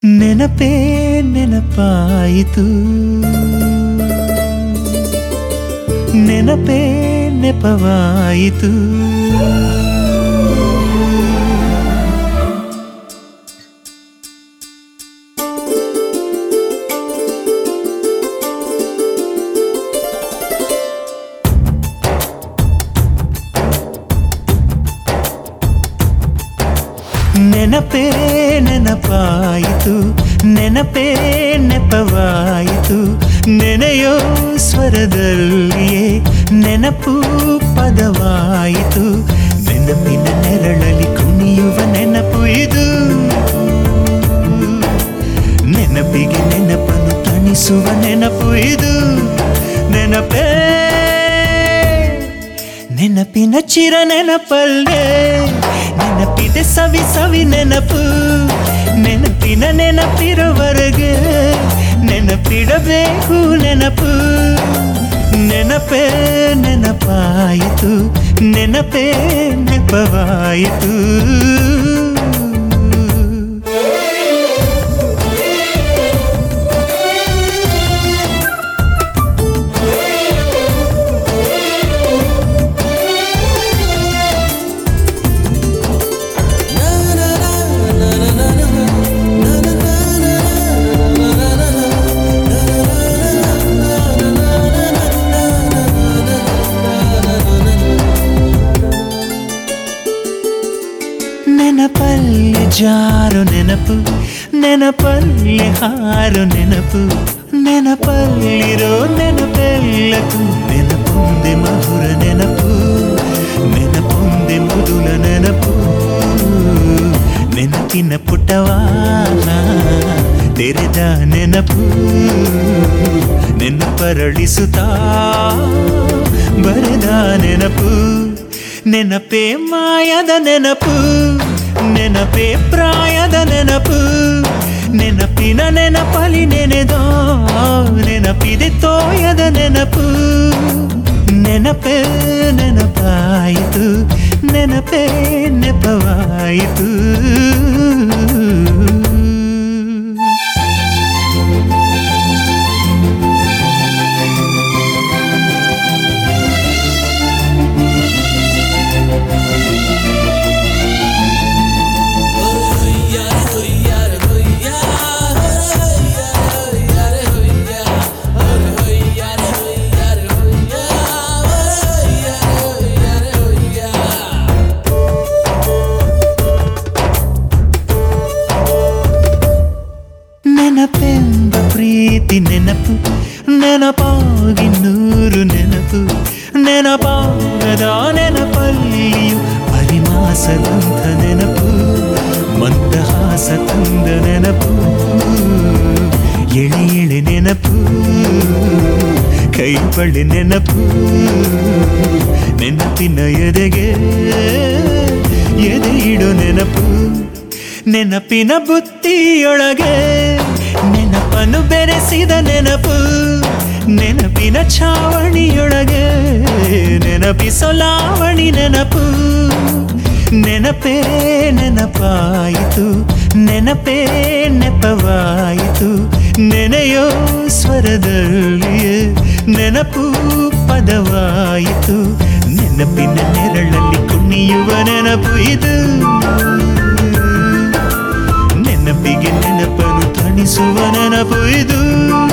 ನೆನಪೇ ನೆನಪಾಯಿತು ನೆನಪೇ ನೆಪವಾಯಿತು ನೆನಪೇ ನೆನಪಾಯಿತು ನೆನಪೇ ನೆಪವಾಯಿತು ನೆನೆಯೋ ಸ್ವರದಲ್ಲಿಯೇ ನೆನಪು ಪದವಾಯಿತು ನೆನಪಿನ ನೆರಳಲ್ಲಿ ಕುಣಿಯುವ ನೆನಪು ಇದು ನೆನಪಿಗೆ ನೆನಪನ್ನು ತಣಿಸುವ ನೆನಪು ಇದು ನೆನಪೇ ನೆನಪಿನ ಚಿರ ನೆನಪಲ್ಲೇ ನೆನಪಿದೆ ಸವಿ ಸವಿ ನೆನಪು ನೆನಪಿನ ನೆನಪಿರುವವರೆಗೆ ನೆನಪಿಡಬೇಕು ನೆನಪು ನೆನಪೇ ನೆನಪಾಯಿತು ನೆನಪೇ ನೆಪವಾಯಿತು ನೆನಪಲ್ಲಿ ಜಾರು ನೆನಪು ನೆನಪಲ್ಲಿ ಹಾರು ನೆನಪು ನೆನಪಲ್ಲಿರೋ ನೆನಪೆಲ್ಲಕ್ಕೂ ನೆನಪೊಂದೆ ಮಧುರ ನೆನಪು ನೆನಪೊಂದೆ ಮೃದುಲ ನೆನಪು ನೆನಪಿನ ಪುಟವಾನ ತೆರೆದ ನೆನಪು ನೆನಪರಳಿಸುತ್ತಾ ಬರೆದ ನೆನಪು ನೆನಪೇ ಮಾಯದ ನೆನಪು ನೆನಪೇ ಪ್ರಾಯದ ನೆನಪು ನೆನಪಿನ ನೆನಪಲಿ ನೆನೆದೋ ನೆನಪಿದೆ ತೋಯದ ನೆನಪು ನೆನಪೇ ನೆನಪಾಯಿತು ನೆನಪೇ ನೆಪವಾಯಿತು ನೆನಪೆಂಬ ಪ್ರೀತಿ ನೆನಪು ನೆನಪಾಗಿ ನೂರು ನೆನಪು ನೆನಪಾಗದ ನೆನಪಲ್ಲಿಯು ಪರಿಮಾಸದಂಥ ನೆನಪು ಮಂದಹಾಸ ತಂದ ನೆನಪು ಎಳೆ ಎಳೆ ನೆನಪು ಕೈ ಬಳೆ ನೆನಪು ನೆನಪಿನ ಎದೆಗೆ ಎದೆ ಇಡು ನೆನಪು ನೆನಪಿನ ಬುತ್ತಿಯೊಳಗೆ ನೆನಪನ್ನು ಬೆರೆಸಿದ ನೆನಪು ನೆನಪಿನ ಛಾವಣಿಯೊಳಗೆ ನೆನಪಿಸೊಲಾವಣಿ ನೆನಪು ನೆನಪೇ ನೆನಪಾಯಿತು ನೆನಪೇ ನೆಪವಾಯಿತು ನೆನೆಯೋ ಸ್ವರದಲ್ಲಿಯೇ ನೆನಪು ಪದವಾಯಿತು ನೆನಪಿನ ನೆರಳಲ್ಲಿ ಕುಣಿಯುವ ನೆನಪು ಇದು ನೆನಪಿಗೆ ನೆನಪನ್ನು ತಣಿಸುವ ನೆನಪು ಇದು